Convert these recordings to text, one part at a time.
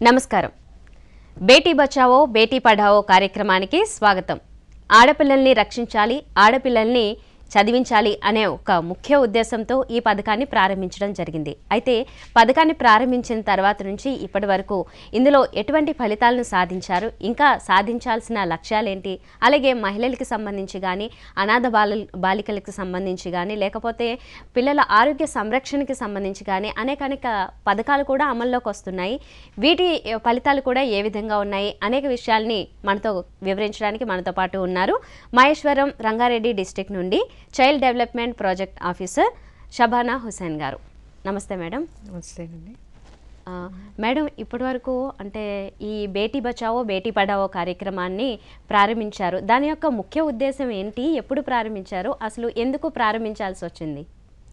నమస్కారం బేటీ బచావో బేటీ పఢావో కార్యక్రమానికి స్వాగతం ఆడపిల్లల్ని రక్షించాలి ఆడపిల్లల్ని చదివించాలి అనే ఒక ముఖ్య ఉద్దేశంతో ఈ పథకాన్ని ప్రారంభించడం జరిగింది అయితే పథకాన్ని ప్రారంభించిన తర్వాత నుంచి ఇప్పటి వరకు ఇందులో ఎటువంటి ఫలితాలను సాధించారు ఇంకా సాధించాల్సిన లక్ష్యాలేంటి అలాగే మహిళలకి సంబంధించి కానీ అనాథ బాల బాలికలకు సంబంధించి కానీ లేకపోతే పిల్లల ఆరోగ్య సంరక్షణకి సంబంధించి కానీ అనేక అనేక పథకాలు కూడా అమల్లోకి వస్తున్నాయి వీటి ఫలితాలు కూడా ఏ విధంగా ఉన్నాయి అనేక విషయాల్ని మనతో వివరించడానికి మనతో పాటు ఉన్నారు మహేశ్వరం రంగారెడ్డి డిస్టిక్ నుండి child development project officer Shabana Hussain garu నమస్తే మేడం నమస్తేనండి ఆ, మేడం ఇప్పటివరకు అంటే ఈ బేటీ బచావో బేటీ పడావో కార్యక్రమాన్ని ప్రారంభించారు దాని యొక్క ముఖ్య ఉద్దేశం ఏంటి ఎప్పుడు ప్రారంభించారు అసలు ఎందుకు ప్రారంభించాల్సి వచ్చింది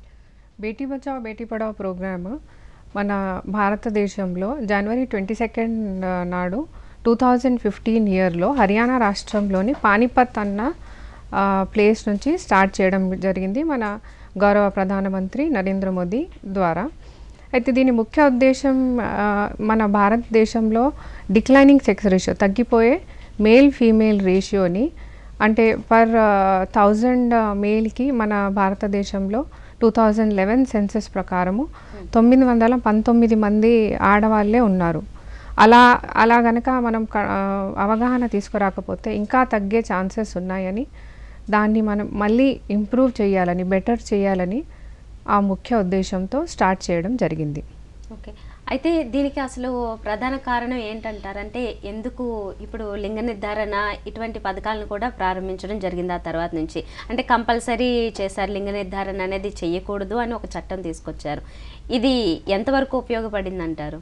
బేటీ బచావ్ బేటీ పడావ్ ప్రోగ్రామ్ మన భారతదేశంలో జనవరి ట్వంటీ సెకండ్ నాడు టూ థౌజండ్ ఫిఫ్టీన్ ఇయర్లో హర్యానా రాష్ట్రంలోని పానిపత్ అన్న ఆ, ప్లేస్ నుంచి స్టార్ట్ చేయడం జరిగింది మన గౌరవ ప్రధానమంత్రి నరేంద్ర మోదీ ద్వారా అయితే దీని ముఖ్య ఉద్దేశం ఆ, మన భారతదేశంలో డిక్లైనింగ్ సెక్స్ రేషియో తగ్గిపోయే మేల్ ఫీమేల్ రేషియోని అంటే పర్ థౌజండ్ మేల్కి మన భారతదేశంలో టూ థౌజండ్ లెవెన్ సెన్సెస్ ప్రకారము తొమ్మిది వందల పంతొమ్మిది మంది ఆడవాళ్ళే ఉన్నారు అలా అలా గనక మనం క- ఆ, అవగాహన తీసుకురాకపోతే ఇంకా తగ్గే ఛాన్సెస్ ఉన్నాయని దాన్ని మనం మళ్ళీ ఇంప్రూవ్ చేయాలని బెటర్ చేయాలని ఆ ముఖ్య ఉద్దేశంతో స్టార్ట్ చేయడం జరిగింది ఓకే అయితే దీనికి అసలు ప్రధాన కారణం ఏంటంటారంటే ఎందుకు ఇప్పుడు లింగ నిర్ధారణ ఇటువంటి పథకాలను కూడా ప్రారంభించడం జరిగింది ఆ తర్వాత నుంచి అంటే కంపల్సరీ చేశారు లింగ నిర్ధారణ అనేది చెయ్యకూడదు అని ఒక చట్టం తీసుకొచ్చారు ఇది ఎంతవరకు ఉపయోగపడింది అంటారు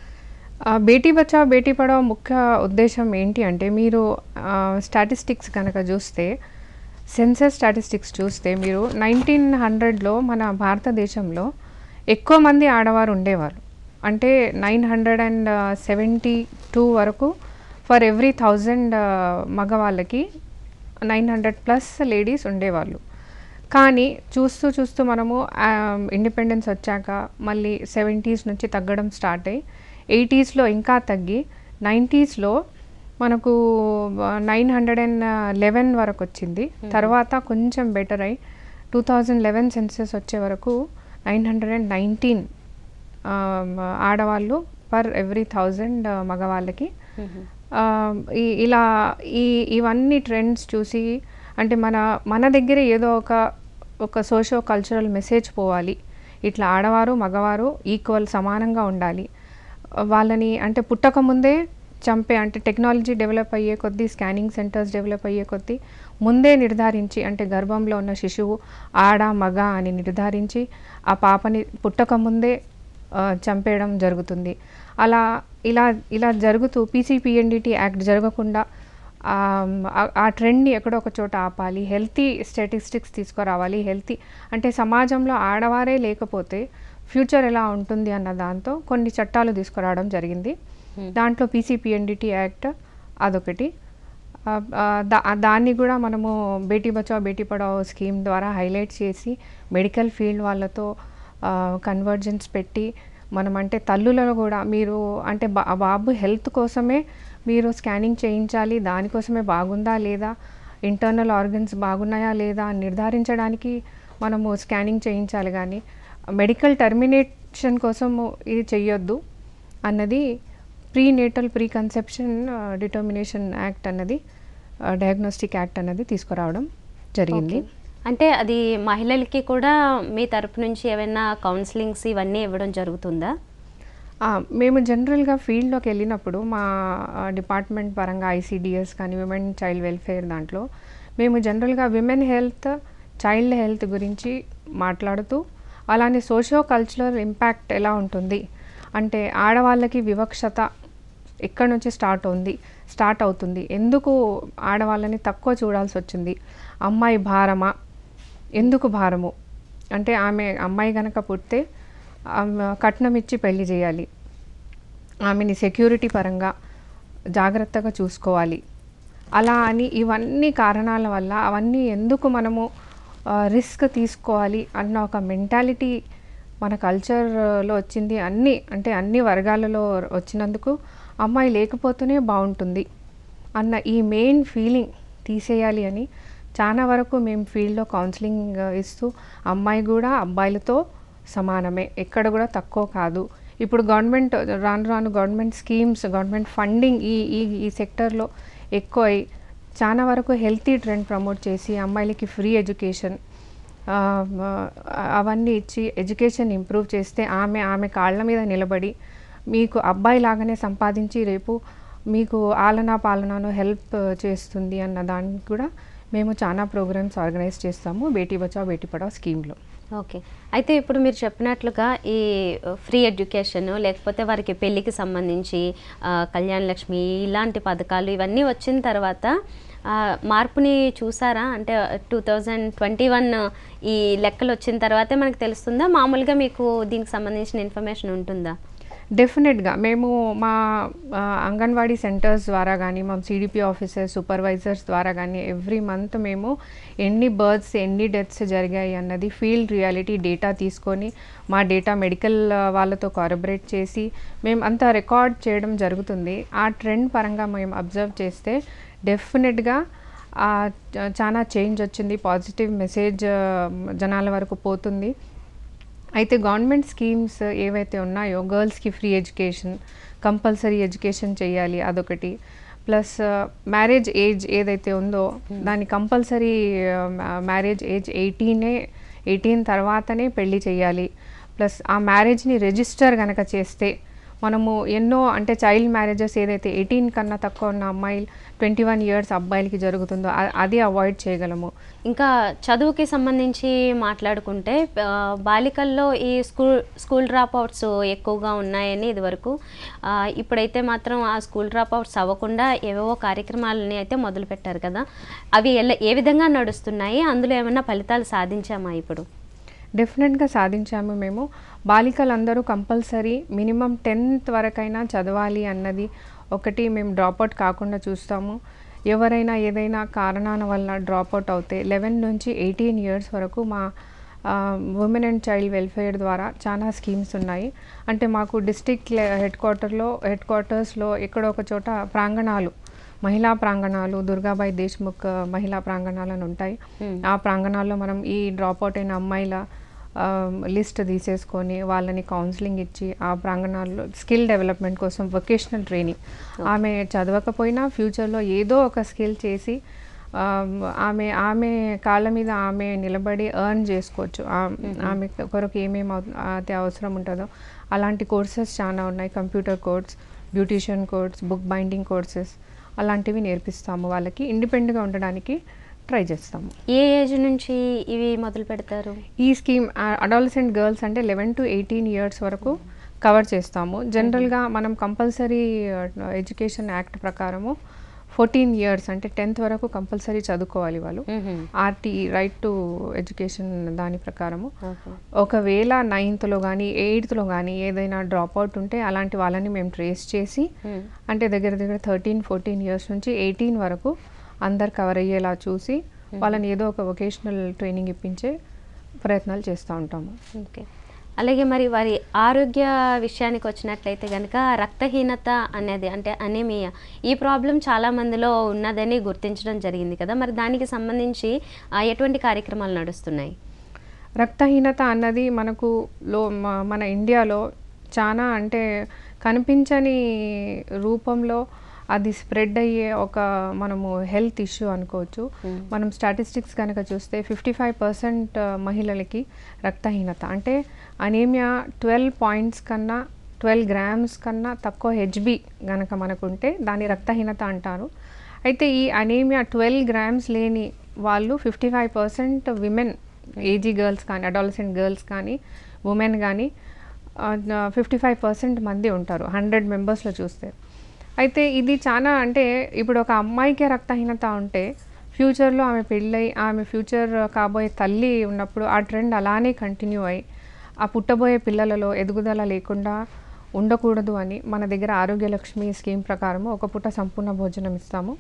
ఆ, బేటీ బచావ్ బేటీ పడావ్ ముఖ్య ఉద్దేశం ఏంటి అంటే మీరు స్టాటిస్టిక్స్ కనుక చూస్తే సెన్సస్ స్టాటిస్టిక్స్ చూస్తే మీరు నైన్టీన్ హండ్రెడ్లో మన భారతదేశంలో ఎక్కువ మంది ఆడవారు ఉండేవారు అంటే nine hundred and seventy two వరకు ఫర్ ఎవ్రీ థౌజండ్ మగవాళ్ళకి నైన్ హండ్రెడ్ ప్లస్ లేడీస్ ఉండేవాళ్ళు కానీ చూస్తూ చూస్తూ మనము ఇండిపెండెన్స్ వచ్చాక మళ్ళీ సెవెంటీస్ నుంచి తగ్గడం స్టార్ట్ అయ్యి ఎయిటీస్లో ఇంకా తగ్గి నైంటీస్లో మనకు నైన్ హండ్రెడ్ అండ్ లెవెన్ వరకు వచ్చింది తర్వాత కొంచెం బెటర్ అయ్యి టూ థౌజండ్ లెవెన్ సెన్సెస్ వచ్చే వరకు నైన్ హండ్రెడ్ అండ్ నైన్టీన్ ఆడవాళ్ళు పర్ ఎవ్రీ థౌజండ్ మగవాళ్ళకి ఆ, ఈ- ఇలా ఈ ఇవన్నీ ట్రెండ్స్ చూసి అంటే మన మన దగ్గర ఏదో ఒక ఒక సోషో కల్చరల్ మెసేజ్ పోవాలి ఇట్లా ఆడవారు మగవారు ఈక్వల్ సమానంగా ఉండాలి వాళ్ళని అంటే పుట్టక ముందే చంపే అంటే టెక్నాలజీ డెవలప్ అయ్యే కొద్దీ స్కానింగ్ సెంటర్స్ డెవలప్ అయ్యే కొద్దీ ముందే నిర్ధారించి అంటే గర్భంలో ఉన్న శిశువు ఆడ మగ అని నిర్ధారించి ఆ పాపని పుట్టక ముందే ఆ, చంపేయడం జరుగుతుంది అలా ఇలా ఇలా జరుగుతూ పీసీపీఎన్డిటీ యాక్ట్ జరగకుండా ఆ, ఆ- ఆ ట్రెండ్ని ఎక్కడో ఒక చోట ఆపాలి హెల్తీ స్టాటిస్టిక్స్ తీసుకురావాలి హెల్తీ అంటే సమాజంలో ఆడవారే లేకపోతే ఫ్యూచర్ ఎలా ఉంటుంది అన్న దాంతో కొన్ని చట్టాలు తీసుకురావడం జరిగింది దాంట్లో పీసీపీఎన్డిటీ యాక్ట్ అదొకటి ఆ, ఆ, దా- దాన్ని కూడా మనము బేటీ బచావ్ బేటీ పడావ్ స్కీమ్ ద్వారా హైలైట్ చేసి మెడికల్ ఫీల్డ్ వాళ్ళతో కన్వర్జెన్స్ పెట్టి మనం అంటే తల్లులలో కూడా మీరు అంటే బా ఆ బాబు హెల్త్ కోసమే మీరు స్కానింగ్ చేయించాలి దానికోసమే బాగుందా లేదా ఇంటర్నల్ ఆర్గన్స్ బాగున్నాయా లేదా అని నిర్ధారించడానికి మనము స్కానింగ్ చేయించాలి కానీ మెడికల్ టర్మినేషన్ కోసము ఇది చెయ్యొద్దు అన్నది pre natal pre conception determination act అన్నది డయాగ్నోస్టిక్ యాక్ట్ అన్నది తీసుకురావడం జరిగింది ఓకే. అంటే అది మహిళలకి కూడా మీ తరపు నుంచి ఏమైనా కౌన్సిలింగ్స్ ఇవన్నీ ఇవ్వడం జరుగుతుందా ఆ, మేము జనరల్గా ఫీల్డ్లోకి వెళ్ళినప్పుడు మా డిపార్ట్మెంట్ పరంగా ఐసీడిఎస్ కానీ విమెన్ చైల్డ్ వెల్ఫేర్ దాంట్లో మేము జనరల్గా విమెన్ హెల్త్ చైల్డ్ హెల్త్ గురించి మాట్లాడుతూ అలానే సోషియో కల్చరల్ ఇంపాక్ట్ ఎలా ఉంటుంది అంటే ఆడవాళ్ళకి వివక్షత ఎక్కడి నుంచి స్టార్ట్ ఉంది స్టార్ట్ అవుతుంది ఎందుకు ఆడవాళ్ళని తక్కువ చూడాల్సి వచ్చింది అమ్మాయి భారమా ఎందుకు భారము అంటే ఆమె అమ్మాయి గనక పుడితే ఆమె కట్నం ఇచ్చి పెళ్లి చేయాలి ఆమెని సెక్యూరిటీ పరంగా జాగ్రత్తగా చూసుకోవాలి అలా అని ఇవన్నీ కారణాల వల్ల అవన్నీ ఎందుకు మనము రిస్క్ తీసుకోవాలి అన్న ఒక మెంటాలిటీ మన కల్చర్లో వచ్చింది అన్ని అంటే అన్ని వర్గాలలో వచ్చినందుకు అమ్మాయి లేకపోతేనే బాగుంటుంది అన్న ఈ మెయిన్ ఫీలింగ్ తీసేయాలి అని చాలా వరకు మేము ఫీల్డ్లో కౌన్సిలింగ్ ఇస్తూ అమ్మాయి కూడా అబ్బాయిలతో సమానమే ఎక్కడ కూడా తక్కువ కాదు ఇప్పుడు గవర్నమెంట్ రాను రాను గవర్నమెంట్ స్కీమ్స్ గవర్నమెంట్ ఫండింగ్ ఈ ఈ ఈ సెక్టర్లో ఎక్కువ అయి చాలా వరకు హెల్తీ ట్రెండ్ ప్రమోట్ చేసి అమ్మాయిలకి ఫ్రీ ఎడ్యుకేషన్ ఆ, ఆ, అవన్నీ ఇచ్చి ఎడ్యుకేషన్ ఇంప్రూవ్ చేస్తే ఆమె ఆమె కాళ్ళ మీద నిలబడి మీకు అబ్బాయి లాగానే సంపాదించి రేపు మీకు ఆలనా పాలనాలో హెల్ప్ చేస్తుంది అన్న దానికి కూడా మేము చాలా ప్రోగ్రామ్స్ ఆర్గనైజ్ చేస్తాము బేటీ బచావ్ బేటీ పడావ్ స్కీమ్లో ఓకే అయితే ఇప్పుడు మీరు చెప్పినట్లుగా ఈ ఫ్రీ ఎడ్యుకేషన్ లేకపోతే వారికి పెళ్ళికి సంబంధించి ఆ, కళ్యాణ లక్ష్మి ఇలాంటి పథకాలు ఇవన్నీ వచ్చిన తర్వాత ఆ, మార్పుని చూసారా అంటే టూ థౌజండ్ ట్వంటీ వన్ ఈ లెక్కలు వచ్చిన తర్వాతే మనకు తెలుస్తుందా మామూలుగా మీకు దీనికి సంబంధించిన ఇన్ఫర్మేషన్ ఉంటుందా డెఫినెట్గా మేము మా ఆ, అంగన్వాడీ సెంటర్స్ ద్వారా కానీ మా సిడిపి ఆఫీసర్స్ సూపర్వైజర్స్ ద్వారా కానీ ఎవ్రీ మంత్ మేము ఎన్ని బర్త్స్ ఎన్ని డెత్స్ జరిగాయి అన్నది ఫీల్డ్ రియాలిటీ డేటా తీసుకొని మా డేటా మెడికల్ వాళ్ళతో కారబరేట్ చేసి మేము అంతా రికార్డ్ చేయడం జరుగుతుంది ఆ ట్రెండ్ పరంగా మేము అబ్జర్వ్ చేస్తే డెఫినెట్గా ఆ, చ- చాలా చేంజ్ వచ్చింది పాజిటివ్ మెసేజ్ జనాల వరకు పోతుంది అయితే గవర్నమెంట్ స్కీమ్స్ ఏవైతే ఉన్నాయో గర్ల్స్కి ఫ్రీ ఎడ్యుకేషన్ కంపల్సరీ ఎడ్యుకేషన్ చేయాలి అదొకటి ప్లస్ మ్యారేజ్ ఏజ్ ఏదైతే ఉందో దాని కంపల్సరీ మ్యారేజ్ ఏజ్ ఎయిటీనే ఎయిటీన్ తర్వాతనే పెళ్లి చేయాలి ప్లస్ ఆ మ్యారేజ్ని రిజిస్టర్ కనుక చేస్తే మనము ఎన్నో అంటే చైల్డ్ మ్యారేజెస్ ఏదైతే ఎయిటీన్ కన్నా తక్కువ ఉన్న అమ్మాయిలు ట్వంటీ వన్ ఇయర్స్ అబ్బాయిలకి జరుగుతుందో అ- అది అవాయిడ్ చేయగలము ఇంకా చదువుకి సంబంధించి మాట్లాడుకుంటే ఆ, బాలికల్లో ఈ స్కూల్ స్కూల్ డ్రాప్ అవుట్స్ ఎక్కువగా ఉన్నాయని ఇదివరకు ఆ, ఇప్పుడైతే మాత్రం ఆ స్కూల్ డ్రాప్ అవుట్స్ అవ్వకుండా ఏవేవో కార్యక్రమాలని అయితే మొదలుపెట్టారు కదా అవి ఎలా ఏ విధంగా నడుస్తున్నాయి అందులో ఏమైనా ఫలితాలు సాధించామా ఇప్పుడు డెఫినెట్గా సాధించాము మేము బాలికలందరూ కంపల్సరీ మినిమం టెన్త్ వరకైనా చదవాలి అన్నది ఒకటి మేము డ్రాప్అవుట్ కాకుండా చూస్తాము ఎవరైనా ఏదైనా కారణాల వల్ల డ్రాప్అవుట్ అవుతే లెవెన్ నుంచి ఎయిటీన్ ఇయర్స్ వరకు మా ఉమెన్ అండ్ చైల్డ్ వెల్ఫేర్ ద్వారా చాలా స్కీమ్స్ ఉన్నాయి అంటే మాకు డిస్టిక్ హెడ్ క్వార్టర్లో హెడ్ క్వార్టర్స్లో ఎక్కడో ఒక చోట ప్రాంగణాలు మహిళా ప్రాంగణాలు దుర్గాబాయి దేశ్ముఖ్ ఆ, మహిళా ప్రాంగణాలు అని ఉంటాయి ఆ ప్రాంగణాల్లో మనం ఈ డ్రాప్ అవుట్ అయిన అమ్మాయిల లిస్ట్ తీసేసుకొని వాళ్ళని కౌన్సిలింగ్ ఇచ్చి ఆ ప్రాంగణాల్లో స్కిల్ డెవలప్మెంట్ కోసం వొకేషనల్ ట్రైనింగ్ ఆమె చదవకపోయినా ఫ్యూచర్లో ఏదో ఒక స్కిల్ చేసి ఆ, ఆమె ఆమె కాళ్ళ మీద ఆమె నిలబడి ఎర్న్ చేసుకోవచ్చు ఆ- ఆమె కొరకు ఏమేమి అవ- అయితే అవసరం ఉంటుందో అలాంటి కోర్సెస్ చాలా ఉన్నాయి computer course beautician course book binding courses అలాంటివి నేర్పిస్తాము వాళ్ళకి ఇండిపెండెంట్గా ఉండడానికి ట్రై చేస్తాము ఏ ఏజ్ నుంచి ఇవి మొదలు పెడతారు ఈ స్కీమ్ అడాలసెంట్ గర్ల్స్ అంటే లెవెన్ టు ఎయిటీన్ ఇయర్స్ వరకు కవర్ చేస్తాము జనరల్గా మనం కంపల్సరీ ఎడ్యుకేషన్ యాక్ట్ ప్రకారము ఫోర్టీన్ ఇయర్స్ అంటే టెన్త్ వరకు కంపల్సరీ చదువుకోవాలి వాళ్ళు మ్మ్. ఆర్టీ రైట్ టు ఎడ్యుకేషన్ దాని ప్రకారము ఓకే ఒకవేళ నైన్త్లో కానీ ఎయిత్లో కానీ ఏదైనా డ్రాప్ అవుట్ ఉంటే అలాంటి వాళ్ళని మేము ట్రేస్ చేసి మ్మ్. అంటే దగ్గర దగ్గర థర్టీన్ ఫోర్టీన్ ఇయర్స్ నుంచి ఎయిటీన్ వరకు అందరు కవర్ అయ్యేలా చూసి వాళ్ళని ఏదో ఒక వొకేషనల్ ట్రైనింగ్ ఇప్పించే ప్రయత్నాలు చేస్తూ ఉంటాము ఓకే అలాగే మరి వారి ఆరోగ్య విషయానికి వచ్చినట్లయితే కనుక రక్తహీనత అనేది అంటే అనేమియా ఈ ప్రాబ్లం చాలా మందిలో ఉన్నదని గుర్తించడం జరిగింది కదా మరి దానికి సంబంధించి ఆ, ఎటువంటి కార్యక్రమాలు నడుస్తున్నాయి రక్తహీనత అన్నది మనకు లో మ- మన ఇండియాలో చాలా అంటే కనిపించని రూపంలో అది స్ప్రెడ్ అయ్యే ఒక మనము హెల్త్ ఇష్యూ అనుకోవచ్చు మనం స్టాటిస్టిక్స్ కనుక చూస్తే ఫిఫ్టీ ఫైవ్ పర్సెంట్ మహిళలకి రక్తహీనత అంటే అనేమియా ట్వెల్వ్ పాయింట్స్ కన్నా ట్వెల్వ్ గ్రామ్స్ కన్నా తక్కువ హెచ్బి గనక మనకుంటే దాన్ని రక్తహీనత అంటారు అయితే ఈ అనేమియా ట్వెల్వ్ గ్రామ్స్ లేని వాళ్ళు ఫిఫ్టీ ఫైవ్ పర్సెంట్ విమెన్ ఏజీ గర్ల్స్ కానీ అడాలసెంట్ గర్ల్స్ కానీ ఉమెన్ కానీ ఫిఫ్టీ ఫైవ్ పర్సెంట్ మంది ఉంటారు హండ్రెడ్ మెంబర్స్లో చూస్తే అయితే ఇది చాలా అంటే ఇప్పుడు ఒక అమ్మాయికే రక్తహీనత ఉంటే ఫ్యూచర్లో ఆమె పెళ్ళై ఆమె ఫ్యూచర్ కాబోయే తల్లి ఉన్నప్పుడు ఆ ట్రెండ్ అలానే కంటిన్యూ అయ్యి ఆ పుట్టబోయే పిల్లలలో ఎదుగుదల లేకుండా ఉండకూడదు అని మన దగ్గర ఆరోగ్యలక్ష్మి స్కీమ్ ప్రకారం ఒక పూట సంపూర్ణ భోజనం ఇస్తాము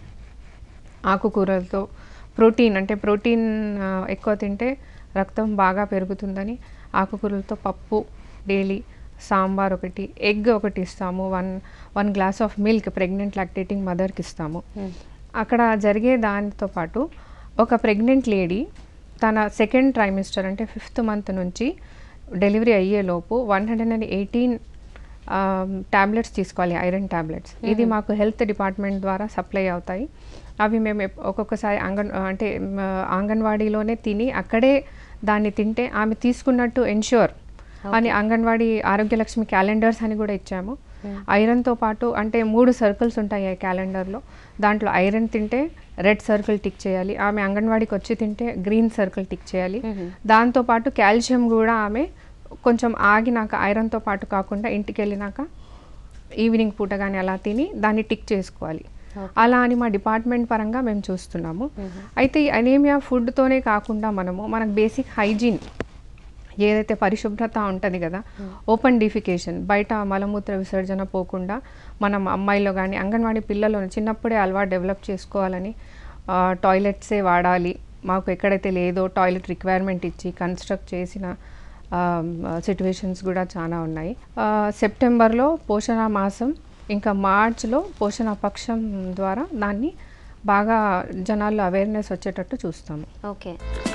ఆకుకూరలతో ప్రోటీన్ అంటే ప్రోటీన్ ఆ, ఎక్కువ తింటే రక్తం బాగా పెరుగుతుందని ఆకుకూరలతో పప్పు డైలీ సాంబార్ ఒకటి ఎగ్ ఒకటి ఇస్తాము one one glass of milk pregnant lactating మదర్కి ఇస్తాము అక్కడ జరిగే దానితో పాటు ఒక ప్రెగ్నెంట్ లేడీ తన సెకండ్ ట్రైమిస్టర్ అంటే ఫిఫ్త్ మంత్ నుంచి డెలివరీ అయ్యేలోపు one hundred and eighteen tablets తీసుకోవాలి ఐరన్ ట్యాబ్లెట్స్ ఇది మాకు హెల్త్ డిపార్ట్మెంట్ ద్వారా సప్లై అవుతాయి అవి మేము ఎప్- ఒక్కొక్కసారి అంగన్ అంటే మ, అంగన్వాడీలోనే తిని అక్కడే దాన్ని తింటే ఆమె తీసుకున్నట్టు ఎన్ష్యూర్ అని అంగన్వాడీ ఆరోగ్యలక్ష్మి క్యాలెండర్స్ అని కూడా ఇచ్చాము ఐరన్తో పాటు అంటే మూడు సర్కిల్స్ ఉంటాయి ఆ క్యాలెండర్లో దాంట్లో ఐరన్ తింటే రెడ్ సర్కిల్ టిక్ చేయాలి ఆమె అంగన్వాడీకి వచ్చి తింటే గ్రీన్ సర్కిల్ టిక్ చేయాలి దాంతోపాటు కాల్షియం కూడా ఆమె కొంచెం ఆగినాక ఐరన్తో పాటు కాకుండా ఇంటికి వెళ్ళినాక ఈవినింగ్ పూట కానీ అలా తిని దాన్ని టిక్ చేసుకోవాలి అలా అని మా డిపార్ట్మెంట్ పరంగా మేము చూస్తున్నాము అయితే ఈ అనేమియా ఫుడ్తోనే కాకుండా మనము మనకు బేసిక్ హైజీన్ ఏదైతే పరిశుభ్రత ఉంటుంది కదా ఓపెన్ డిఫికేషన్ బయట మలమూత్ర విసర్జన పోకుండా మనం అమ్మాయిలో కానీ అంగన్వాడీ పిల్లలు చిన్నప్పుడే అలవాటు డెవలప్ చేసుకోవాలని ఆ, టాయిలెట్సే వాడాలి మాకు ఎక్కడైతే లేదో టాయిలెట్ రిక్వైర్మెంట్ ఇచ్చి కన్స్ట్రక్ట్ చేసిన సిట్యువేషన్స్ కూడా చాలా ఉన్నాయి ఆ, సెప్టెంబర్లో పోషణ మాసం ఇంకా మార్చ్లో పోషణ పక్షం ద్వారా దాన్ని బాగా జనాల్లో అవేర్నెస్ వచ్చేటట్టు చూస్తాము ఓకే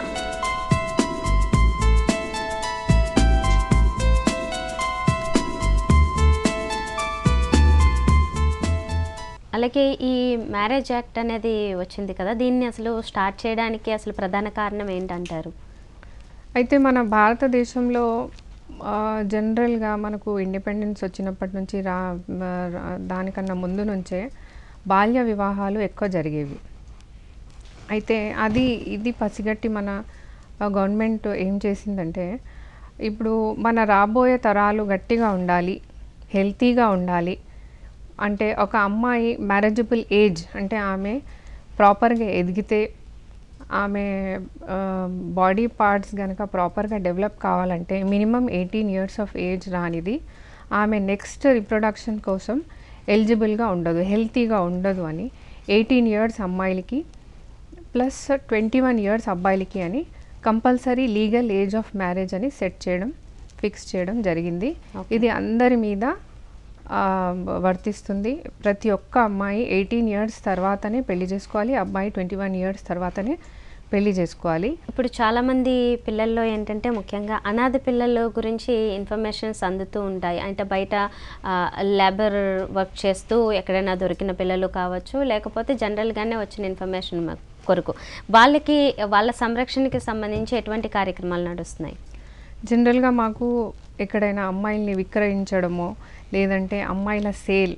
అలాగే ఈ మ్యారేజ్ యాక్ట్ అనేది వచ్చింది కదా దీన్ని అసలు స్టార్ట్ చేయడానికి అసలు ప్రధాన కారణం ఏంటంటారు అయితే మన భారతదేశంలో ఆ, జనరల్గా మనకు ఇండిపెండెన్స్ వచ్చినప్పటి నుంచి రా రా- దానికన్నా ముందు నుంచే బాల్య వివాహాలు ఎక్కువ జరిగేవి అయితే అది ఇది పసిగట్టి మన ఆ, గవర్నమెంట్ ఏం చేసిందంటే ఇప్పుడు మన రాబోయే తరాలు గట్టిగా ఉండాలి హెల్తీగా ఉండాలి అంటే ఒక అమ్మాయి మ్యారేజబుల్ ఏజ్ అంటే ఆమె ప్రాపర్గా ఎదిగితే ఆమె బాడీ పార్ట్స్ కనుక ప్రాపర్గా డెవలప్ కావాలంటే minimum eighteen years of age రానిది ఆమె నెక్స్ట్ రిప్రొడక్షన్ కోసం ఎలిజిబుల్గా ఉండదు హెల్తీగా ఉండదు అని ఎయిటీన్ ఇయర్స్ అమ్మాయిలకి ప్లస్ ట్వంటీ వన్ ఇయర్స్ అబ్బాయిలకి అని compulsory legal age of marriage అని సెట్ చేయడం ఫిక్స్ చేయడం జరిగింది ఇది అందరి మీద ఆ, వర్తిస్తుంది ప్రతి ఒక్క అమ్మాయి ఎయిటీన్ ఇయర్స్ తర్వాతనే పెళ్లి చేసుకోవాలి అబ్బాయి ట్వంటీ వన్ ఇయర్స్ తర్వాతనే పెళ్లి చేసుకోవాలి ఇప్పుడు చాలామంది పిల్లల్లో ఏంటంటే ముఖ్యంగా అనాథ పిల్లల గురించి ఇన్ఫర్మేషన్స్ అందుతూ ఉంటాయి అంటే బయట లేబర్ వర్క్ చేస్తూ ఎక్కడైనా దొరికిన పిల్లలు కావచ్చు లేకపోతే జనరల్గానే వచ్చిన ఇన్ఫర్మేషన్ మ- కొరకు వాళ్ళకి వాళ్ళ సంరక్షణకి సంబంధించి ఎటువంటి కార్యక్రమాలు నడుస్తున్నాయి జనరల్గా మాకు ఎక్కడైనా అమ్మాయిల్ని విక్రయించడమో లేదంటే అమ్మాయిల సేల్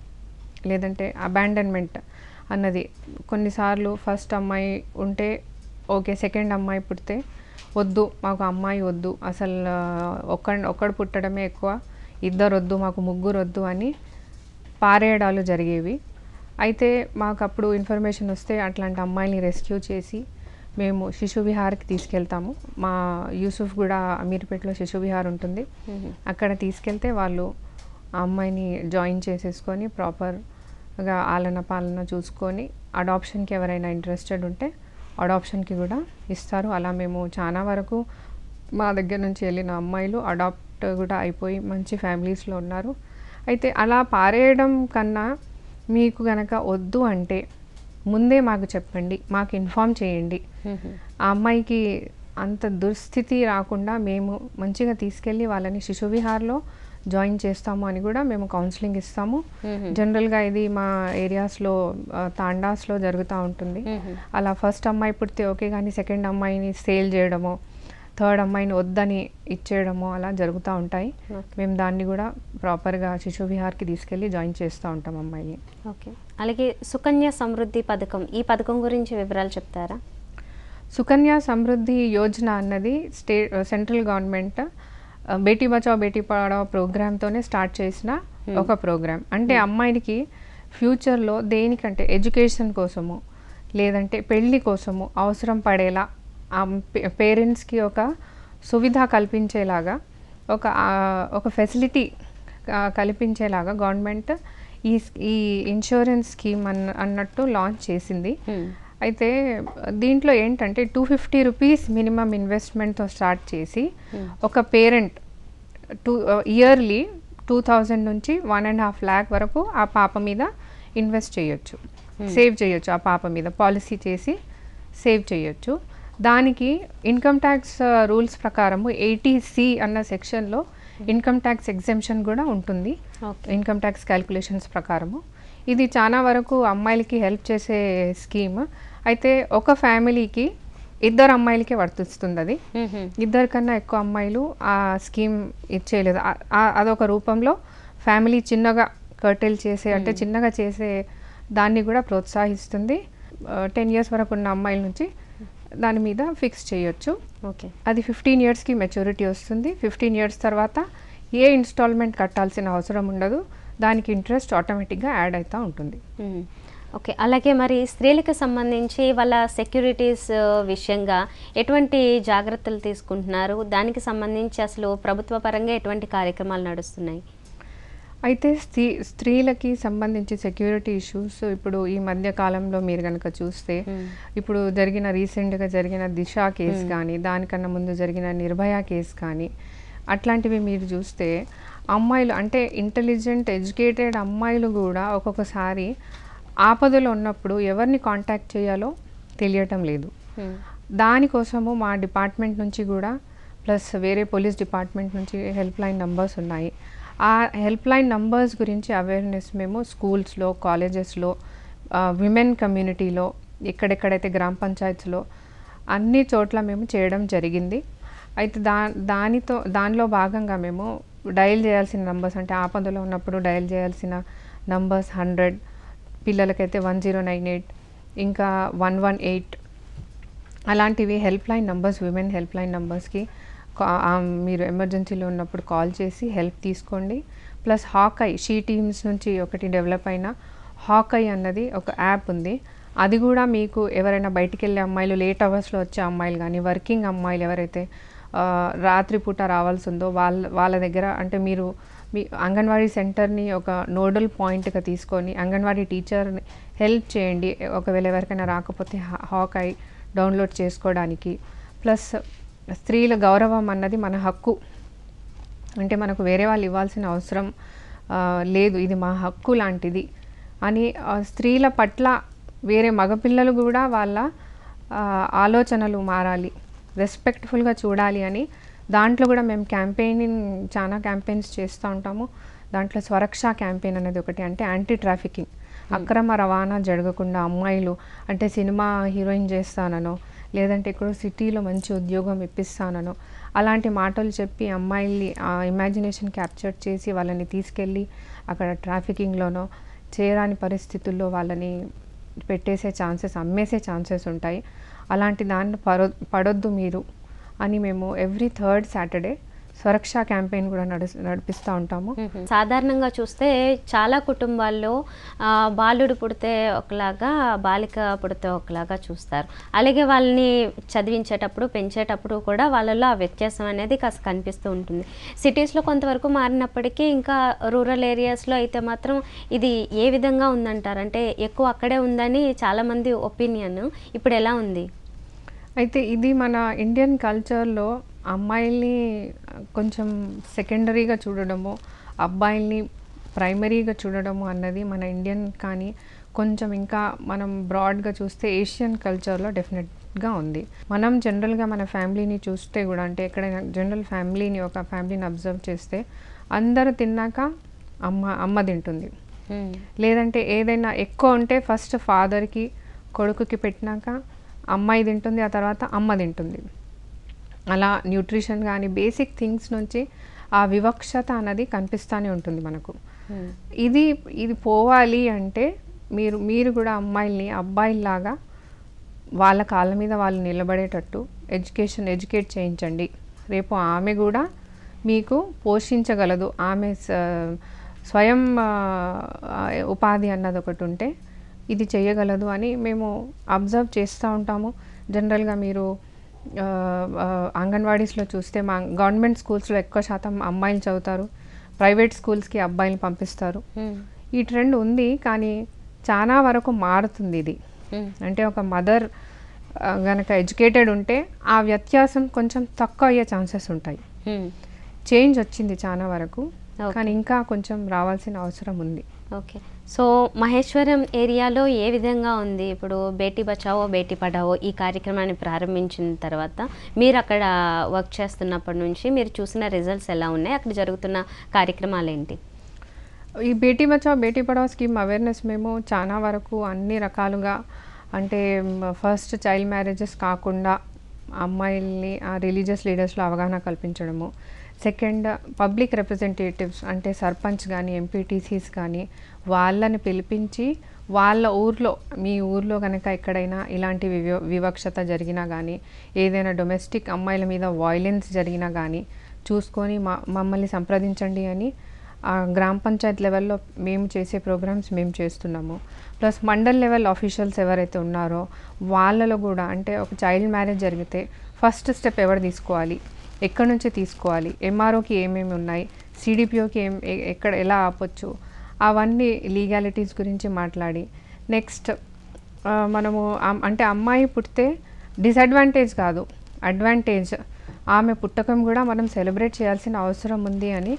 లేదంటే అబాండన్మెంట్ అన్నది కొన్నిసార్లు ఫస్ట్ అమ్మాయి ఉంటే ఓకే సెకండ్ అమ్మాయి పుడితే వద్దు మాకు అమ్మాయి వద్దు అసలు ఒక్క ఒక్కడు పుట్టడమే ఎక్కువ ఇద్దరు వద్దు మాకు ముగ్గురు వద్దు అని పారేయడాలు జరిగేవి అయితే మాకు అప్పుడు ఇన్ఫర్మేషన్ వస్తే అట్లాంటి అమ్మాయిని రెస్క్యూ చేసి మేము శిశు విహార్కి తీసుకెళ్తాము మా యూసుఫ్ కూడా అమీర్పేటలో శిశు విహార్ ఉంటుంది అక్కడ తీసుకెళ్తే వాళ్ళు ఆ అమ్మాయిని జాయిన్ చేసేసుకొని ప్రాపర్గా ఆలన పాలన చూసుకొని అడాప్షన్కి ఎవరైనా ఇంట్రెస్టెడ్ ఉంటే అడాప్షన్కి కూడా ఇస్తారు అలా మేము చాలా వరకు మా దగ్గర నుంచి వెళ్ళిన అమ్మాయిలు అడాప్ట్ కూడా అయిపోయి మంచి ఫ్యామిలీస్లో ఉన్నారు అయితే అలా పారేయడం కన్నా మీకు గనక వద్దు అంటే ముందే మాకు చెప్పండి మాకు ఇన్ఫామ్ చేయండి ఆ అమ్మాయికి అంత దుస్థితి రాకుండా మేము మంచిగా తీసుకెళ్ళి వాళ్ళని శిశు విహార్లో జాయిన్ చేస్తాము అని కూడా మేము కౌన్సిలింగ్ ఇస్తాము జనరల్గా ఇది మా ఏరియాస్లో ఆ, తాండాస్లో జరుగుతూ ఉంటుంది అలా ఫస్ట్ అమ్మాయి పుడితే ఓకే కానీ సెకండ్ అమ్మాయిని సేల్ చేయడమో థర్డ్ అమ్మాయిని వద్దని ఇచ్చేయడమో అలా జరుగుతూ ఉంటాయి మేము దాన్ని కూడా ప్రాపర్గా శిశు విహార్కి తీసుకెళ్ళి జాయిన్ చేస్తూ ఉంటాం అమ్మాయిని ఓకే అలాగే సుకన్య సమృద్ధి పథకం ఈ పథకం గురించి వివరాలు చెప్తారా సుకన్య సమృద్ధి యోజన అన్నది స్టేట్ సెంట్రల్ గవర్నమెంట్ ఆ, బేటీ బచావ్ బేటీ పడావ్ ప్రోగ్రామ్తోనే స్టార్ట్ చేసిన ఒక ప్రోగ్రామ్ అంటే అమ్మాయికి ఫ్యూచర్లో దేనికంటే ఎడ్యుకేషన్ కోసము లేదంటే పెళ్లి కోసము అవసరం పడేలా ఆ పేరెంట్స్కి ఒక సువిధ కల్పించేలాగా ఒక ఆ, ఒక ఫెసిలిటీ కల్పించేలాగా గవర్నమెంట్ ఈ ఈ ఇన్సూరెన్స్ స్కీమ్ అన్న అన్నట్టు లాంచ్ చేసింది అయితే దీంట్లో ఏంటంటే టూ ఫిఫ్టీ రూపీస్ మినిమం ఇన్వెస్ట్మెంట్తో స్టార్ట్ చేసి ఒక parent to yearly two thousand నుంచి వన్ అండ్ హాఫ్ ల్యాక్ వరకు ఆ పాప మీద ఇన్వెస్ట్ చేయొచ్చు సేవ్ చేయొచ్చు ఆ పాప మీద పాలసీ చేసి సేవ్ చేయొచ్చు దానికి ఇన్కమ్ ట్యాక్స్ రూల్స్ ప్రకారము ఎయిటీ సి అన్న సెక్షన్లో ఇన్కమ్ ట్యాక్స్ ఎగ్జెంప్షన్ కూడా ఉంటుంది ఓకే ఇన్కమ్ ట్యాక్స్ క్యాల్కులేషన్స్ ప్రకారము ఇది చాలా వరకు అమ్మాయిలకి హెల్ప్ చేసే స్కీమ్ అయితే ఒక ఫ్యామిలీకి ఇద్దరు అమ్మాయిలకే వర్తిస్తుంది అది ఇద్దరికన్నా ఎక్కువ అమ్మాయిలు ఆ స్కీమ్ ఇచ్చేయలేదు ఆ- ఆ- అదొక రూపంలో ఫ్యామిలీ చిన్నగా కర్టెల్ చేసే అంటే చిన్నగా చేసే దాన్ని కూడా ప్రోత్సహిస్తుంది టెన్ ఇయర్స్ వరకు ఉన్న అమ్మాయిల నుంచి దాని మీద ఫిక్స్ చేయొచ్చు ఓకే అది ఫిఫ్టీన్ ఇయర్స్కి మెచ్యూరిటీ వస్తుంది ఫిఫ్టీన్ ఇయర్స్ తర్వాత ఏ ఇన్స్టాల్మెంట్ కట్టాల్సిన అవసరం ఉండదు దానికి ఇంట్రెస్ట్ ఆటోమేటిక్గా యాడ్ అవుతూ ఉంటుంది మ్మ్. ఓకే అలాగే మరి స్త్రీలకు సంబంధించి వాళ్ళ సెక్యూరిటీస్ విషయంగా ఎటువంటి జాగ్రత్తలు తీసుకుంటున్నారు దానికి సంబంధించి అసలు ప్రభుత్వ పరంగా ఎటువంటి కార్యక్రమాలు నడుస్తున్నాయి అయితే స్త్రీ స్త్రీలకి సంబంధించి సెక్యూరిటీ ఇష్యూస్ ఇప్పుడు ఈ మధ్య కాలంలో మీరు కనుక చూస్తే ఇప్పుడు జరిగిన రీసెంట్గా జరిగిన దిశ కేసు కానీ దానికన్నా ముందు జరిగిన నిర్భయ కేసు కానీ అట్లాంటివి మీరు చూస్తే అమ్మాయిలు అంటే ఇంటెలిజెంట్ ఎడ్యుకేటెడ్ అమ్మాయిలు కూడా ఒక్కొక్కసారి ఆపదలో ఉన్నప్పుడు ఎవరిని కాంటాక్ట్ చేయాలో తెలియటం లేదు మ్మ్. దానికోసము మా డిపార్ట్మెంట్ నుంచి కూడా ప్లస్ వేరే పోలీస్ డిపార్ట్మెంట్ నుంచి హెల్ప్ లైన్ నంబర్స్ ఉన్నాయి ఆ హెల్ప్ లైన్ నంబర్స్ గురించి అవేర్నెస్ మేము స్కూల్స్లో కాలేజెస్లో విమెన్ కమ్యూనిటీలో ఎక్కడెక్కడైతే గ్రామ పంచాయత్స్లో అన్ని చోట్ల మేము చేయడం జరిగింది అయితే దా దానితో దానిలో భాగంగా మేము డయల్ చేయాల్సిన నంబర్స్ అంటే ఆపదలో ఉన్నప్పుడు డయల్ చేయాల్సిన నంబర్స్ హండ్రెడ్ పిల్లలకైతే వన్ జీరో నైన్ ఎయిట్ ఇంకా వన్ వన్ ఎయిట్ అలాంటివి help line numbers women help line నంబర్స్కి మీరు ఎమర్జెన్సీలో ఉన్నప్పుడు కాల్ చేసి హెల్ప్ తీసుకోండి ప్లస్ హాకై షీ టీమ్స్ నుంచి ఒకటి డెవలప్ అయిన హాకై అన్నది ఒక యాప్ ఉంది అది కూడా మీకు ఎవరైనా బయటికి వెళ్ళే అమ్మాయిలు లేట్ అవర్స్లో వచ్చే అమ్మాయిలు కానీ వర్కింగ్ అమ్మాయిలు ఎవరైతే ఆ, రాత్రిపూట రావాల్సి ఉందో వాళ్ళ వాళ్ళ దగ్గర అంటే మీరు మీ అంగన్వాడీ సెంటర్ని ఒక నోడల్ పాయింట్గా తీసుకొని అంగన్వాడీ టీచర్ని హెల్ప్ చేయండి ఒకవేళ ఎవరికైనా రాకపోతే హాకై డౌన్లోడ్ చేసుకోవడానికి ప్లస్ స్త్రీల గౌరవం అన్నది మన హక్కు అంటే మనకు వేరే వాళ్ళు ఇవ్వాల్సిన అవసరం ఆ, లేదు ఇది మా హక్కు లాంటిది అని ఆ, స్త్రీల పట్ల వేరే మగపిల్లలు కూడా వాళ్ళ ఆ, ఆలోచనలు మారాలి రెస్పెక్ట్ఫుల్గా చూడాలి అని దాంట్లో కూడా మేము క్యాంపెయినింగ్ చాలా క్యాంపెయిన్స్ చేస్తూ ఉంటాము దాంట్లో స్వరక్ష క్యాంపెయిన్ అనేది ఒకటి అంటే యాంటీ ట్రాఫికింగ్ అక్రమ రవాణా జరగకుండా అమ్మాయిలు అంటే సినిమా హీరోయిన్ చేస్తాననో లేదంటే ఇక్కడ సిటీలో మంచి ఉద్యోగం ఇప్పిస్తాననో అలాంటి మాటలు చెప్పి అమ్మాయిల్ని ఆ ఇమాజినేషన్ క్యాప్చర్ చేసి వాళ్ళని తీసుకెళ్ళి అక్కడ ట్రాఫికింగ్లోనో చేయరాని పరిస్థితుల్లో వాళ్ళని పెట్టేసే ఛాన్సెస్ అమ్మేసే ఛాన్సెస్ ఉంటాయి అలాంటి దాన్ని పరో పడొద్దు మీరు అని మేము every third Saturday Swaraksha campaign కూడా నడు నడిపిస్తూ ఉంటాము మ్మ్. సాధారణంగా చూస్తే చాలా కుటుంబాల్లో ఆ, బాలుడు పుడితే ఒకలాగా బాలిక పుడితే ఒకలాగా చూస్తారు అలాగే వాళ్ళని చదివించేటప్పుడు పెంచేటప్పుడు కూడా వాళ్ళలో ఆ వ్యత్యాసం అనేది కాస్త కనిపిస్తూ ఉంటుంది సిటీస్లో కొంతవరకు మారినప్పటికీ ఇంకా రూరల్ ఏరియాస్లో అయితే మాత్రం ఇది ఏ విధంగా ఉందంటారు అంటే ఎక్కువ అక్కడే ఉందని చాలామంది ఒపీనియన్ ఇప్పుడు ఎలా ఉంది అయితే ఇది మన ఇండియన్ కల్చర్లో అమ్మాయిల్ని కొంచెం సెకండరీగా చూడడము అబ్బాయిల్ని ప్రైమరీగా చూడడము అన్నది మన ఇండియన్ కానీ కొంచెం ఇంకా మనం బ్రాడ్గా చూస్తే ఏషియన్ కల్చర్లో డెఫినెట్గా ఉంది మనం జనరల్గా మన ఫ్యామిలీని చూస్తే కూడా అంటే ఎక్కడైనా జనరల్ ఫ్యామిలీని ఒక ఫ్యామిలీని అబ్జర్వ్ చేస్తే అందరూ తిన్నాక అమ్మ అమ్మ తింటుంది మ్మ్. లేదంటే ఏదైనా ఎక్కువ ఉంటే ఫస్ట్ ఫాదర్కి కొడుకుకి పెట్టినాక అమ్మాయి తింటుంది ఆ తర్వాత అమ్మ తింటుంది అలా న్యూట్రిషన్ కానీ బేసిక్ థింగ్స్ నుంచి ఆ వివక్షత అన్నది కనిపిస్తూనే ఉంటుంది మనకు మ్మ్. ఇది ఇది పోవాలి అంటే మీరు మీరు కూడా అమ్మాయిల్ని అబ్బాయిల్లాగా వాళ్ళ కాళ్ళ మీద వాళ్ళు నిలబడేటట్టు ఎడ్యుకేషన్ ఎడ్యుకేట్ చేయించండి రేపు ఆమె కూడా మీకు పోషించగలదు ఆమె స- స్వయం ఆ, ఆ, ఉపాధి అన్నది ఒకటి ఉంటే ఇది చేయగలదు అని మేము అబ్జర్వ్ చేస్తూ ఉంటాము జనరల్గా మీరు ఆ, ఆ, అంగన్వాడీస్లో చూస్తే మా గవర్నమెంట్ స్కూల్స్లో ఎక్కువ శాతం అమ్మాయిలు చదువుతారు ప్రైవేట్ స్కూల్స్కి అబ్బాయిలు పంపిస్తారు మ్మ్. ఈ ట్రెండ్ ఉంది కానీ చాలా వరకు మారుతుంది ఇది మ్మ్. అంటే ఒక మదర్ గనక ఎడ్యుకేటెడ్ ఉంటే ఆ వ్యత్యాసం కొంచెం తక్కువ అయ్యే ఛాన్సెస్ ఉంటాయి మ్మ్. చేంజ్ వచ్చింది చాలా వరకు Okay. కానీ ఇంకా కొంచెం రావాల్సిన అవసరం ఉంది ఓకే సో మహేశ్వరం ఏరియాలో ఏ విధంగా ఉంది ఇప్పుడు బేటీ బచావో బేటీ పడావో ఈ కార్యక్రమాన్ని ప్రారంభించిన తర్వాత మీరు అక్కడ వర్క్ చేస్తున్నప్పటి నుంచి మీరు చూసిన రిజల్ట్స్ ఎలా ఉన్నాయి అక్కడ జరుగుతున్న కార్యక్రమాలు ఏంటి ఈ బేటీ బచావ్ బేటీ పడావ్ స్కీమ్ అవేర్నెస్ మేము చాలా వరకు అన్ని రకాలుగా అంటే ఫస్ట్ చైల్డ్ మ్యారేజెస్ కాకుండా అమ్మాయిల్ని ఆ రిలీజియస్ లీడర్స్లో అవగాహన కల్పించడము సెకండ్ పబ్లిక్ రిప్రజెంటేటివ్స్ అంటే సర్పంచ్ కానీ ఎంపీటీసీస్ కానీ వాళ్ళని పిలిపించి వాళ్ళ ఊర్లో మీ ఊర్లో కనుక ఎక్కడైనా ఇలాంటి వివ వివక్షత జరిగినా కానీ ఏదైనా డొమెస్టిక్ అమ్మాయిల మీద వాయిలెన్స్ జరిగినా కానీ చూసుకొని మా మమ్మల్ని సంప్రదించండి అని ఆ గ్రామ పంచాయత్ లెవెల్లో మేము చేసే ప్రోగ్రామ్స్ మేము చేస్తున్నాము ప్లస్ మండల్ లెవెల్ ఆఫీషియల్స్ ఎవరైతే ఉన్నారో వాళ్ళలో కూడా అంటే ఒక చైల్డ్ మ్యారేజ్ జరిగితే ఫస్ట్ స్టెప్ ఎవరు తీసుకోవాలి ఎక్కడి నుంచి తీసుకోవాలి ఎంఆర్ఓకి ఏమేమి ఉన్నాయి సిడిపిఓకి ఏం ఎ- ఎక్కడ ఎలా ఆపొచ్చు అవన్నీ లీగాలిటీస్ గురించి మాట్లాడి నెక్స్ట్ మనము అమ్- అంటే అమ్మాయి పుడితే డిసడ్వాంటేజ్ కాదు అడ్వాంటేజ్ ఆమె పుట్టకం కూడా మనం సెలబ్రేట్ చేయాల్సిన అవసరం ఉంది అని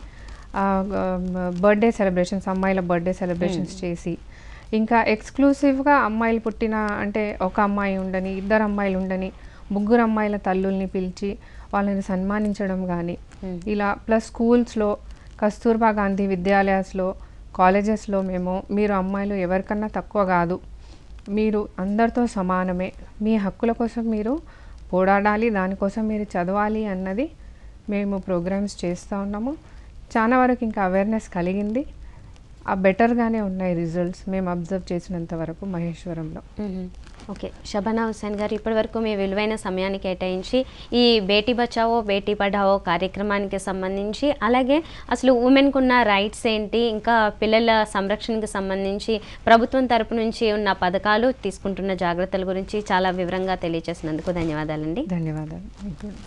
బర్త్డే సెలబ్రేషన్స్ అమ్మాయిల బర్త్డే సెలబ్రేషన్స్ చేసి ఇంకా ఎక్స్క్లూసివ్గా అమ్మాయిలు పుట్టిన అంటే ఒక అమ్మాయి ఉండని ఇద్దరు అమ్మాయిలు ఉండని ముగ్గురు అమ్మాయిల తల్లుల్ని పిలిచి వాళ్ళని సన్మానించడం కానీ ఇలా ప్లస్ స్కూల్స్లో కస్తూర్బా గాంధీ విద్యాలయాస్లో కాలేజెస్లో మేము మీరు అమ్మాయిలు ఎవరికన్నా తక్కువ కాదు మీరు అందరితో సమానమే మీ హక్కుల కోసం మీరు పోరాడాలి దానికోసం మీరు చదవాలి అన్నది మేము ప్రోగ్రామ్స్ చేస్తూ ఉన్నాము చాలా వరకు ఇంకా అవేర్నెస్ కలిగింది ఆ బెటర్గానే ఉన్నాయి రిజల్ట్స్ మేము అబ్జర్వ్ చేసినంత వరకు మహేశ్వరంలో ఓకే షబానా హుసేన్ గారు ఇప్పటివరకు మీ విలువైన సమయాన్ని కేటాయించి ఈ బేటీ బచావో బేటీ పడావో కార్యక్రమానికి సంబంధించి అలాగే అసలు ఉమెన్కు ఉన్న రైట్స్ ఏంటి ఇంకా పిల్లల సంరక్షణకు సంబంధించి ప్రభుత్వం తరపు నుంచి ఉన్న పథకాలు తీసుకుంటున్న జాగ్రత్తల గురించి చాలా వివరంగా తెలియజేసినందుకు ధన్యవాదాలండి ధన్యవాదాలు మీకు కూడా.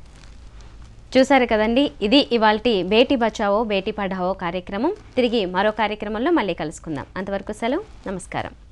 చూసారు కదండి ఇది ఇవాల్టి బేటీ బచావో బేటీ పడావో కార్యక్రమం తిరిగి మరో కార్యక్రమంలో మళ్ళీ కలుసుకుందాం అంతవరకు సెలవు నమస్కారం